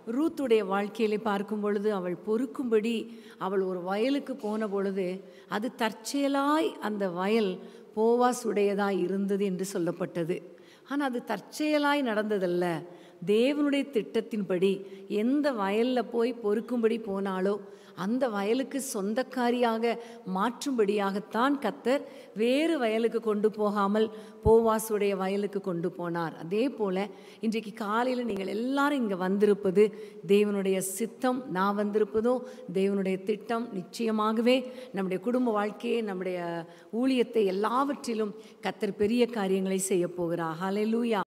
ரூத்துடைய வாழ்க்கையிலே பார்க்கும் பொழுது அவள் பொறுக்கும்படி அவள் ஒரு வயலுக்கு போன பொழுது அது தற்செயலாய் அந்த வயல் போவாஸ் உடையதாய் இருந்தது என்று சொல்லப்பட்டது ஆனால் அது தற்செயலாய் நடந்ததல்ல தேவனுடைய திட்டத்தின்படி எந்த வயலில் போய் பொறுக்கும்படி போனாலோ அந்த வயலுக்கு சொந்தக்காரியாக மாற்றும்படியாகத்தான் கத்தர் வேறு வயலுக்கு கொண்டு போகாமல் போவாசுடைய வயலுக்கு கொண்டு போனார் அதே போல் இன்றைக்கு காலையில் நீங்கள் எல்லாரும் இங்கே வந்திருப்பது தேவனுடைய சித்தம் நான் வந்திருப்பதோ தேவனுடைய திட்டம் நிச்சயமாகவே நம்முடைய குடும்ப வாழ்க்கையை நம்முடைய ஊழியத்தை எல்லாவற்றிலும் கத்தர் பெரிய காரியங்களை செய்ய போகிறார் ஹalleluya